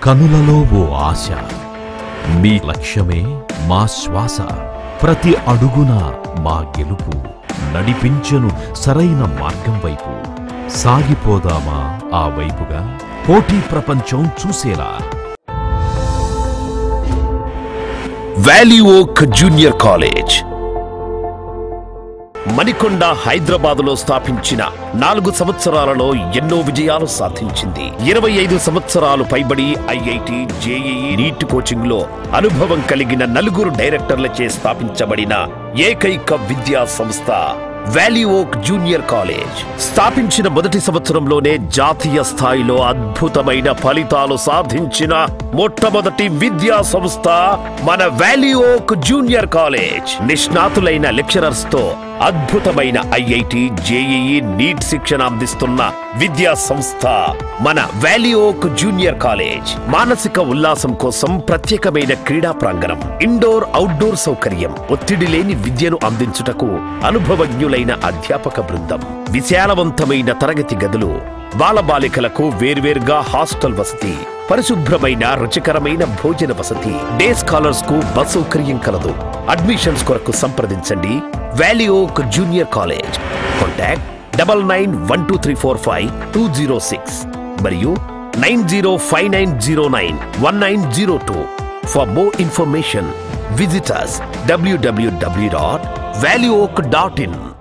కనులలో ఓ ఆశ మీ లక్ష్యమే మా శ్వాస ప్రతి అడుగున మా గెలుపు నడిపించను సరైన మార్గం వైపు సాగిపోదామా ఆ వైపుగా పోటీ ప్రపంచం చూసేలా valley Oak junior college Manikonda Hyderabad లో స్థాపించిన నాలుగు సంవత్సరాలలో ఎన్నో విజయాలు సాధించింది ఇరవై ఐదు సంవత్సరాలు పైబడి ఐఐటి జేఈఈ నీట్ కోచింగ్ లో అనుభవం కలిగిన నలుగురు డైరెక్టర్లచే స్థాపించబడిన ఏకైక విద్యా సంస్థ వ్యాలీ ఓక్ జూనియర్ కాలేజ్ స్థాపించిన మొదటి సంవత్సరంలోనే జాతీయ స్థాయిలో అద్భుతమైన ఫలితాలు సాధించిన మొట్టమొదటి విద్యా సంస్థ మన వ్యాలీ ఓక్ జూనియర్ కాలేజ్ నిష్ణాతులైన లెక్చరర్స్ తో అద్భుతమైన ఐఐటి జేఈఈ నీట్ శిక్షణ అందిస్తున్న విద్యా సంస్థ మన వ్యాలీ ఓక్ జూనియర్ కాలేజ్ మానసిక ఉల్లాసం కోసం ప్రత్యేకమైన క్రీడా ప్రాంగణం ఇండోర్ అవుట్డోర్ సౌకర్యం ఒత్తిడి లేని విద్యను అందించుటకు అనుభవజ్ఞులైన అధ్యాపక బృందం విశాలవంతమైన తరగతి గదులు బాలబాలికలకు వేర్వేరుగా హాస్టల్ వసతి పరిశుభ్రమైన రుచికరమైన భోజన వసతి డే స్కాలర్స్ కు బస్ సౌకర్యం కలదు అడ్మిషన్స్ కొరకు సంప్రదించండి Valley Oak junior college contact double nine one two three four five two zero six మరియు nine zero five nine zero nine one nine zero two for more information visitors డబ్ల్యూడబ్ల్యూడబ్ల్యూ dot Valley Oak dot in